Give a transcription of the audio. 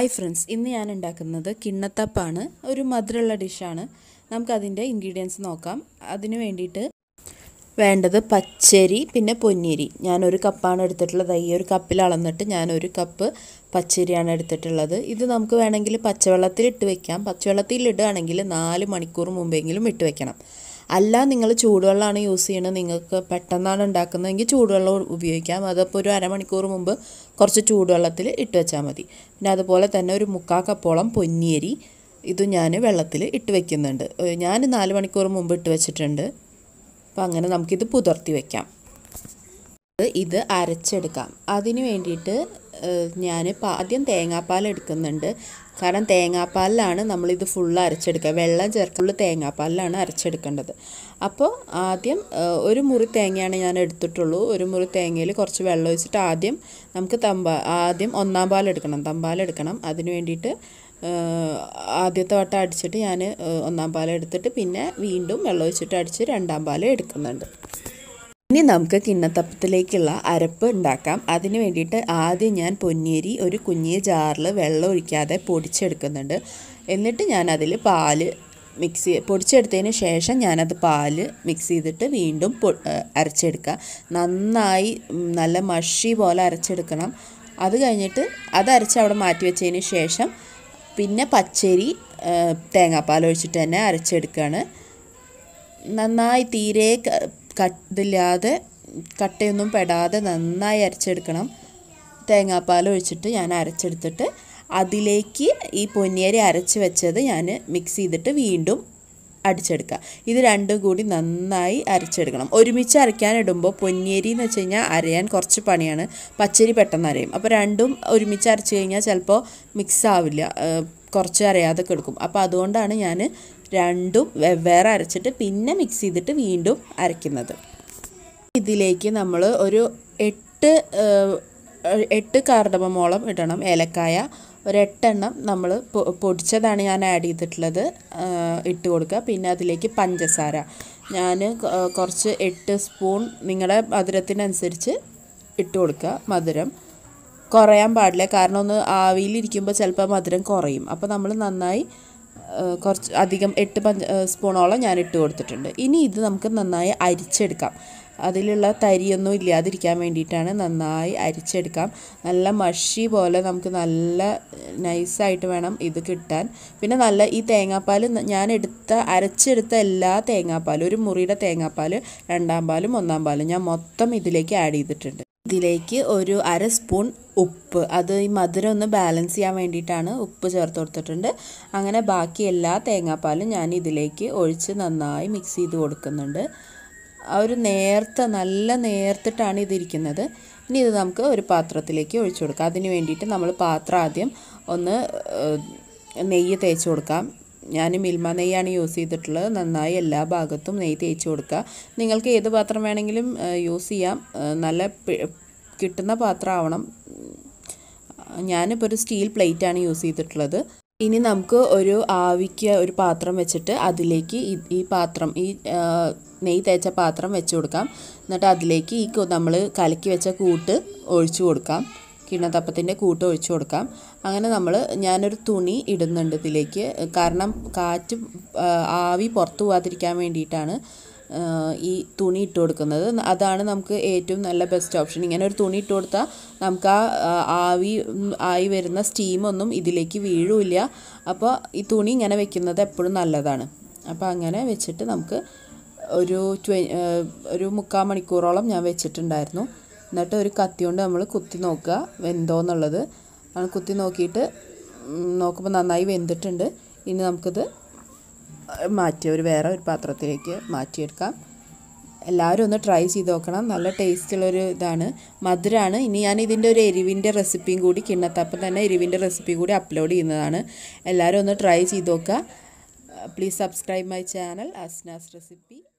hi friends ഇന്ന് ഞാൻ ഉണ്ടാക്കുന്നത് കിണ്ണത്തപ്പാണ് ഒരു മധുരമുള്ള ഡിഷാണ് നമുക്കതിൻ്റെ ഇൻഗ്രീഡിയൻസ് നോക്കാം അതിന് വേണ്ടിയിട്ട് വേണ്ടത് പച്ചരി പിന്നെ പൊന്നിയരി ഞാനൊരു കപ്പാണ് എടുത്തിട്ടുള്ളത് ഈ ഒരു കപ്പിൽ അളന്നിട്ട് ഞാനൊരു കപ്പ് പച്ചരിയാണ് എടുത്തിട്ടുള്ളത് ഇത് നമുക്ക് വേണമെങ്കിൽ പച്ചവെള്ളത്തിൽ ഇട്ട് വെക്കാം പച്ചവെള്ളത്തിൽ ഇടുകയാണെങ്കിൽ നാല് മണിക്കൂർ മുമ്പെങ്കിലും ഇട്ട് വെക്കണം അല്ല നിങ്ങൾ ചൂടുവെള്ളമാണ് യൂസ് ചെയ്യണത് നിങ്ങൾക്ക് പെട്ടെന്നാണ് ഉണ്ടാക്കുന്നതെങ്കിൽ ചൂടുവെള്ളം ഉപയോഗിക്കാം അതപ്പോൾ ഒരു അരമണിക്കൂർ മുമ്പ് കുറച്ച് ചൂടുവെള്ളത്തിൽ ഇട്ട് വെച്ചാൽ മതി പിന്നെ അതുപോലെ തന്നെ ഒരു മുക്കാൽ കപ്പോളം പൊന്നിയരി ഇത് ഞാൻ വെള്ളത്തിൽ ഇട്ട് വെക്കുന്നുണ്ട് ഞാൻ നാല് മണിക്കൂർ മുമ്പ് ഇട്ട് വെച്ചിട്ടുണ്ട് അപ്പോൾ അങ്ങനെ നമുക്കിത് പുതിർത്തി വെക്കാം ഇത് അരച്ചെടുക്കാം അതിന് വേണ്ടിയിട്ട് ഞാൻ ആദ്യം തേങ്ങാപ്പാൽ എടുക്കുന്നുണ്ട് കാരണം തേങ്ങാപ്പാലിലാണ് നമ്മളിത് ഫുള്ള് അരച്ചെടുക്കുക വെള്ളം ചേർക്കുള്ള തേങ്ങാപ്പാലിലാണ് അരച്ചെടുക്കേണ്ടത് അപ്പോൾ ആദ്യം ഒരു മുറി തേങ്ങയാണ് ഞാൻ എടുത്തിട്ടുള്ളൂ ഒരു മുറി തേങ്ങയിൽ കുറച്ച് വെള്ളം ഒഴിച്ചിട്ട് ആദ്യം നമുക്ക് തമ്പ ആദ്യം ഒന്നാം പാൽ എടുക്കണം തമ്പാൽ എടുക്കണം അതിന് വേണ്ടിയിട്ട് ആദ്യത്തെ വട്ടം അടിച്ചിട്ട് ഞാൻ ഒന്നാം പാൽ എടുത്തിട്ട് പിന്നെ വീണ്ടും വെള്ളം ഒഴിച്ചിട്ട് അടിച്ച് രണ്ടാം പാൽ എടുക്കുന്നുണ്ട് ഇനി നമുക്ക് കിണ്ണത്തപ്പത്തിലേക്കുള്ള അരപ്പ് ഉണ്ടാക്കാം അതിന് വേണ്ടിയിട്ട് ആദ്യം ഞാൻ പൊന്നിയരി ഒരു കുഞ്ഞിയ ജാറിൽ വെള്ളം ഒഴിക്കാതെ പൊടിച്ചെടുക്കുന്നുണ്ട് എന്നിട്ട് ഞാൻ അതിൽ പാല് മിക്സ് പൊടിച്ചെടുത്തതിന് ശേഷം ഞാനത് പാല് മിക്സ് ചെയ്തിട്ട് വീണ്ടും അരച്ചെടുക്കുക നന്നായി നല്ല മഷി പോലെ അരച്ചെടുക്കണം അത് കഴിഞ്ഞിട്ട് അത് അരച്ച് അവിടെ മാറ്റി വെച്ചതിന് ശേഷം പിന്നെ പച്ചരി തേങ്ങാപ്പാൽ ഒഴിച്ചിട്ട് തന്നെ അരച്ചെടുക്കുകയാണ് നന്നായി തീരെ ഇതില്ലാതെ കട്ടയൊന്നും പെടാതെ നന്നായി അരച്ചെടുക്കണം തേങ്ങാപ്പാൽ ഒഴിച്ചിട്ട് ഞാൻ അരച്ചെടുത്തിട്ട് അതിലേക്ക് ഈ പൊന്നിയരി അരച്ച് വെച്ചത് ഞാൻ മിക്സ് ചെയ്തിട്ട് വീണ്ടും അടിച്ചെടുക്കുക ഇത് രണ്ടും കൂടി നന്നായി അരച്ചെടുക്കണം ഒരുമിച്ച് അരയ്ക്കാനിടുമ്പോൾ പൊന്നിയരി എന്ന് വെച്ച് കഴിഞ്ഞാൽ അരയാൻ കുറച്ച് പണിയാണ് പച്ചരി പെട്ടെന്ന് അരയും അപ്പോൾ രണ്ടും ഒരുമിച്ച് അരച്ച് കഴിഞ്ഞാൽ ചിലപ്പോൾ മിക്സ് ആവില്ല കുറച്ച് അരയാതെ കിടക്കും അപ്പോൾ അതുകൊണ്ടാണ് ഞാൻ രണ്ടും വെവ്വേറെ അരച്ചിട്ട് പിന്നെ മിക്സ് ചെയ്തിട്ട് വീണ്ടും അരയ്ക്കുന്നത് ഇതിലേക്ക് നമ്മൾ ഒരു എട്ട് എട്ട് കാർഡമോളം ഇടണം ഏലക്കായ ഒരു എട്ടെണ്ണം നമ്മൾ പൊടിച്ചതാണ് ഞാൻ ആഡ് ചെയ്തിട്ടുള്ളത് ഇട്ട് കൊടുക്കുക പിന്നെ അതിലേക്ക് പഞ്ചസാര ഞാൻ കുറച്ച് എട്ട് സ്പൂൺ നിങ്ങളുടെ മധുരത്തിനനുസരിച്ച് ഇട്ട് കൊടുക്കുക മധുരം കുറയാൻ പാടില്ല കാരണം ഒന്ന് ആവിയിലിരിക്കുമ്പോൾ ചിലപ്പോൾ മധുരം കുറയും അപ്പോൾ നമ്മൾ നന്നായി കുറച്ച് അധികം എട്ട് പഞ്ച സ്പൂണോളം ഞാൻ ഇട്ട് കൊടുത്തിട്ടുണ്ട് ഇനി ഇത് നമുക്ക് നന്നായി അരിച്ചെടുക്കാം അതിലുള്ള തരിയൊന്നും ഇല്ലാതിരിക്കാൻ വേണ്ടിയിട്ടാണ് നന്നായി അരിച്ചെടുക്കാം നല്ല മഷി പോലെ നമുക്ക് നല്ല നൈസായിട്ട് വേണം ഇത് കിട്ടാൻ പിന്നെ നല്ല ഈ തേങ്ങാപ്പാൽ ഞാൻ എടുത്ത അരച്ചെടുത്ത എല്ലാ തേങ്ങാപ്പാലും ഒരു മുറിയുടെ തേങ്ങാപ്പാൽ രണ്ടാം പാലും ഒന്നാം പാലും ഞാൻ മൊത്തം ഇതിലേക്ക് ആഡ് ചെയ്തിട്ടുണ്ട് ഇതിലേക്ക് ഒരു അര സ്പൂൺ ഉപ്പ് അത് ഈ മധുരം ഒന്ന് ബാലൻസ് ചെയ്യാൻ വേണ്ടിയിട്ടാണ് ഉപ്പ് ചേർത്ത് കൊടുത്തിട്ടുണ്ട് അങ്ങനെ ബാക്കി എല്ലാ തേങ്ങാപ്പാലും ഞാൻ ഇതിലേക്ക് ഒഴിച്ച് നന്നായി മിക്സ് ചെയ്ത് കൊടുക്കുന്നുണ്ട് ആ ഒരു നേർത്ത നല്ല നേർത്തിട്ടാണ് ഇതിരിക്കുന്നത് ഇനി ഇത് നമുക്ക് ഒരു പാത്രത്തിലേക്ക് ഒഴിച്ചു കൊടുക്കാം അതിന് വേണ്ടിയിട്ട് നമ്മൾ പാത്രം ആദ്യം ഒന്ന് നെയ്യ് തേച്ച് കൊടുക്കാം ഞാൻ മിൽമ നെയ്യാണ് യൂസ് ചെയ്തിട്ടുള്ളത് നന്നായി എല്ലാ ഭാഗത്തും നെയ്യ് തേച്ച് കൊടുക്കുക നിങ്ങൾക്ക് ഏത് പാത്രം വേണമെങ്കിലും യൂസ് ചെയ്യാം നല്ല കിട്ടുന്ന പാത്രം ആവണം ഞാനിപ്പോൾ ഒരു സ്റ്റീൽ പ്ലേറ്റാണ് യൂസ് ചെയ്തിട്ടുള്ളത് ഇനി നമുക്ക് ഒരു ആവിക്ക് ഒരു പാത്രം വെച്ചിട്ട് അതിലേക്ക് ഈ പാത്രം ഈ നെയ്യ് തേച്ച പാത്രം വെച്ച് കൊടുക്കാം എന്നിട്ട് അതിലേക്ക് ഈ നമ്മൾ കലക്കി വെച്ച കൂട്ട് ഒഴിച്ചു കൊടുക്കാം കിണ്ണത്തപ്പത്തിൻ്റെ കൂട്ട് ഒഴിച്ചു കൊടുക്കാം അങ്ങനെ നമ്മൾ ഞാനൊരു തുണി ഇടുന്നുണ്ട് ഇതിലേക്ക് കാരണം കാറ്റ് ആവി പുറത്തു പോകാതിരിക്കാൻ വേണ്ടിയിട്ടാണ് ഈ തുണി ഇട്ട് കൊടുക്കുന്നത് അതാണ് നമുക്ക് ഏറ്റവും നല്ല ബെസ്റ്റ് ഓപ്ഷൻ ഇങ്ങനെ ഒരു തുണി ഇട്ട് കൊടുത്താൽ നമുക്ക് ആ ആവി ആയി വരുന്ന സ്റ്റീമൊന്നും ഇതിലേക്ക് വീഴില്ല അപ്പോൾ ഈ തുണി ഇങ്ങനെ വെക്കുന്നത് എപ്പോഴും നല്ലതാണ് അപ്പോൾ അങ്ങനെ വെച്ചിട്ട് നമുക്ക് ഒരു ട്വ ഒരു മുക്കാൽ മണിക്കൂറോളം ഞാൻ വെച്ചിട്ടുണ്ടായിരുന്നു എന്നിട്ട് ഒരു കത്തി കൊണ്ട് നമ്മൾ കുത്തി നോക്കുക വെന്തോന്നുള്ളത് നമ്മൾ കുത്തി നോക്കിയിട്ട് നോക്കുമ്പോൾ നന്നായി വെന്തിട്ടുണ്ട് ഇനി നമുക്കിത് മാറ്റി ഒരു വേറെ ഒരു പാത്രത്തിലേക്ക് മാറ്റിയെടുക്കാം എല്ലാവരും ഒന്ന് ട്രൈ ചെയ്ത് നോക്കണം നല്ല ടേസ്റ്റുള്ളൊരു ഇതാണ് മധുരമാണ് ഇനി ഞാൻ ഇതിൻ്റെ ഒരു എരിവിൻ്റെ റെസിപ്പിയും കൂടി കിണ്ണത്തപ്പം തന്നെ എരിവിൻ്റെ റെസിപ്പി കൂടി അപ്ലോഡ് ചെയ്യുന്നതാണ് എല്ലാവരും ഒന്ന് ട്രൈ ചെയ്ത് നോക്കുക please subscribe my channel Asnas recipe